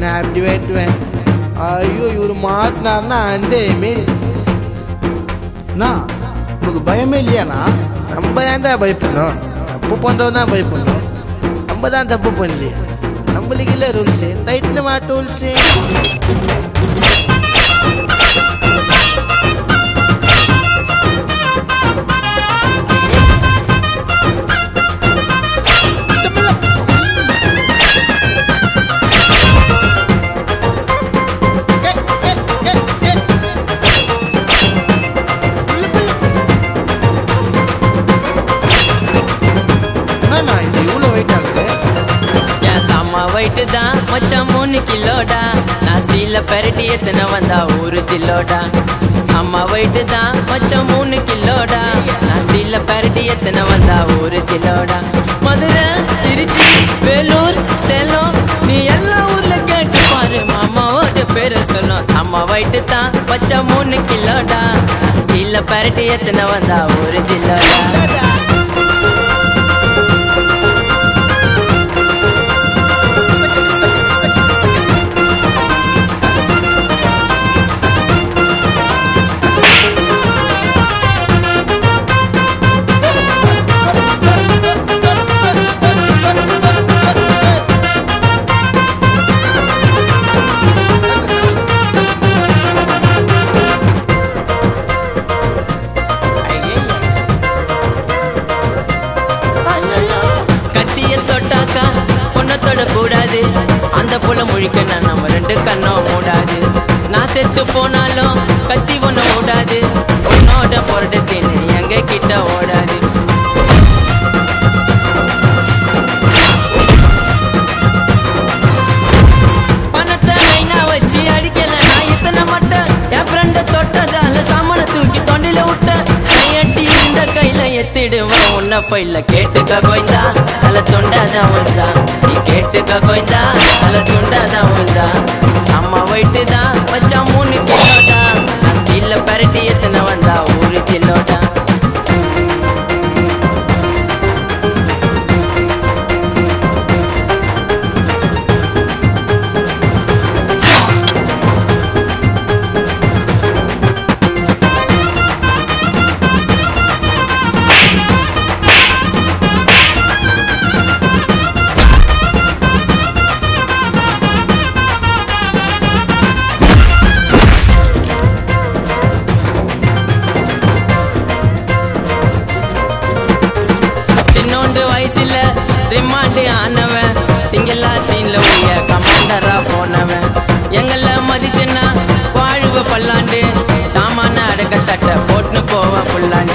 நான் அப்படி வெட்டுவேன் ஐயோ இவர் மாட்டினார்னா அந்த மாரி அண்ணா உனக்கு பயமே இல்லையாண்ணா நம்ம ஏன்டா பயப்படணும் தப்பு பண்ணுறவன் தான் பயப்படணும் நம்ம தான் தப்பு பண்ணலையே நம்மளுக்கு இல்லை ரூல்ஸு டைட்னு மா டூல்ஸு என்னண்ணா இது இவ்வளோ வெயிட் ஆகுது என் செம்ம weight தான் மச்சான் மூணு கிலோடா நான் ஸ்டீல்ல பெரட்டி எத்தனை வந்தா ஒரு கிலோடா செம்ம weight தான் மச்சான் மூணு கிலோடா நான் ஸ்டீல்ல பெரட்டி எத்தனை வந்தா ஒரு கிலோடா மதுரை திருச்சி வேலூர் சேலம் நீ எல்லா ஊர்ல கேட்டு பாரு மாமாவோட பேரை சொல்லும் செம்ம weight தான் மச்சான் மூணு கிலோடா ஸ்டீல்ல பெரட்டி எத்தனை வந்தா ஒரு கிலோடா கத்திய தொட்டாக்கா பொண்ணை தொடக்கூடாது அந்த புல முழிக்க நான் நம்ம ரெண்டு கண்ணும் மூடாது நான் செத்து போனாலும் கத்தி ஒண்ணு மூடாது உன்னோட பொருட்டு சீனு எங்க கிட்ட ஓடாது பணத்தை லைனா வச்சு அடிக்கல நான் இத்தனை மட்டும் என் ஃப்ரெண்ட தொட்டதால சாமான தூக்கி தொண்டில விட்ட கையட்டி இந்த கையில எத்திடுவான் உன்ன ஃபைல்ல கேட்டுக்க கோய்ந்தா தல தொண்டாதான் வந்தா நீ கேட்டுக்க கோய்ந்தா தல தொண்டாதான் வந்தா செம்ம வைட்டு தான் மச்சான் மூணு கிலோடா நான் ஸ்டீல்ல பரட்டி எத்தனை வந்தா ஒரு கிலோடா சின்னோண்டு வயசுல ரிமாண்டு ஆனவன் சிங்கிளா சீன்ல உள்ள கமாண்டரா போனவன் எங்கள மதிச்சுன்னா வாழ்வ பல்லாண்டு சாமான அடக்க தட்ட போட்டுன்னு போவ புல்லாண்டு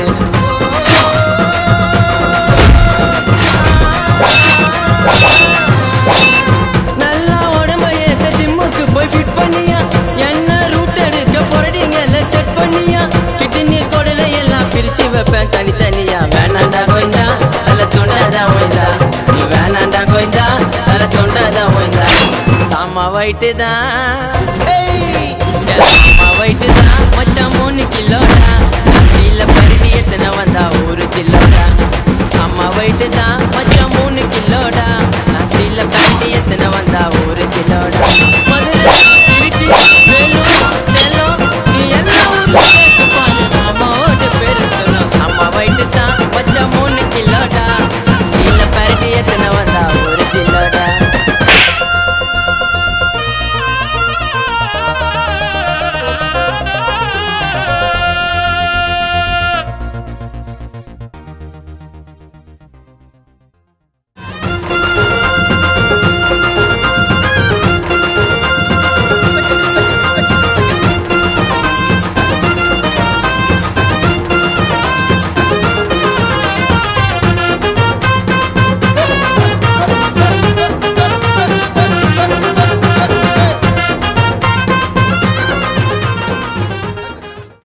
நல்லா உடம்ப ஏத்த ஜிம்முக்கு போய் ஃபிட் பண்ணியா என்ன ரூட் எடுக்க போறீங்கல்ல செட் பண்ணியா கிட்னி கொடல எல்லாம் பிரிச்சு வைப்பேன் தனித்தனியா வேணாண்டா கோய்ந்தா தல தொண்டாதான் ஓய்ந்தா நீ வேணாண்டா கோய்ந்தா தல தொண்டாதான் ஓய்ந்தா சாமா வைட்டு தான் சாமா வைட்டு தான் மச்சான் மூணு கிலோடா நான் ஸ்டீல்ல பருத்தி எத்தனை வந்தா ஒரு கிலோடா சாமா வைட்டு தான் மச்சான் மூணு கிலோடா நான் ஸ்டீல்ல பருத்தி எத்தனை வந்தா ஒரு கிலோடா